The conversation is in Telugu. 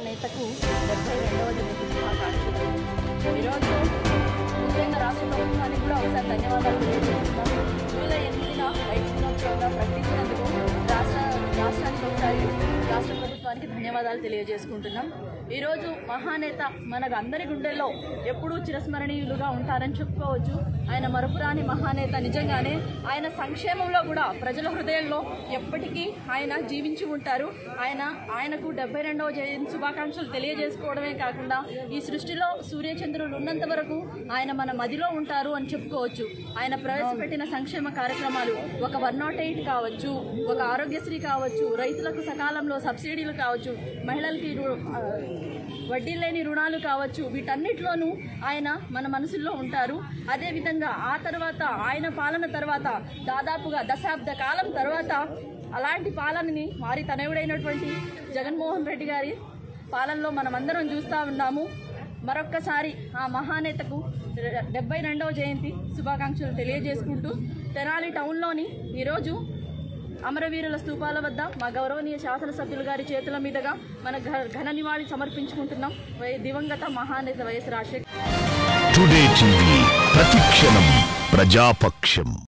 నేతకు డెబ్బై రెండవ జయంతి శుభాకాంక్షలు ఈరోజు ముఖ్యంగా రాష్ట్ర ప్రభుత్వానికి కూడా ఒకసారి ధన్యవాదాలు తెలియజేస్తున్నాం జూలై ఎనిమిదిన రైతు దినోత్సవంగా ప్రకటించినందుకు రాష్ట్ర రాష్ట్రానికి ఒకసారి రాష్ట్ర ప్రభుత్వానికి ధన్యవాదాలు తెలియజేసుకుంటున్నాం ఈరోజు మహానేత మనకు అందరి గుండెల్లో ఎప్పుడూ చిరస్మరణీయులుగా ఉంటారని చెప్పుకోవచ్చు ఆయన మరపురాని మహానేత నిజంగానే ఆయన సంక్షేమంలో కూడా ప్రజల హృదయంలో ఎప్పటికీ ఆయన జీవించి ఉంటారు ఆయన ఆయనకు డెబ్బై రెండవ జయంతి శుభాకాంక్షలు తెలియజేసుకోవడమే కాకుండా ఈ సృష్టిలో సూర్యచంద్రులు ఉన్నంత వరకు ఆయన మన మదిలో ఉంటారు అని చెప్పుకోవచ్చు ఆయన ప్రవేశపెట్టిన సంక్షేమ కార్యక్రమాలు ఒక వన్ నాట్ ఎయిట్ కావచ్చు ఒక ఆరోగ్యశ్రీ కావచ్చు రైతులకు సకాలంలో సబ్సిడీలు కావచ్చు మహిళలకి రు- ఆ, వడ్డీ లేని రుణాలు కావచ్చు వీటన్నిటిలోనూ ఆయన మన మనసుల్లో ఉంటారు అదేవిధంగా ఆ తర్వాత ఆయన పాలన తర్వాత దాదాపుగా దశాబ్ద కాలం తర్వాత అలాంటి పాలనని వారి తనయుడైనటువంటి జగన్మోహన్ రెడ్డి గారి పాలనలో మనమందరం చూస్తూ ఉన్నాము మరొక్కసారి ఆ మహానేతకు డెబ్బై రెండవ జయంతి శుభాకాంక్షలు తెలియజేసుకుంటూ తెనాలి టౌన్లోని ఈరోజు అమరవీరుల స్తూపాల వద్ద మా గౌరవనీయ శాసనసభ్యులు గారి చేతుల మీదుగా మన ఘ- ఘన నివాళి సమర్పించుకుంటున్నాం వై- దివంగత మహానేత వైఎస్ రాజశేఖర్ టుడే టీవీ ప్రతిక్షణం ప్రజాపక్షం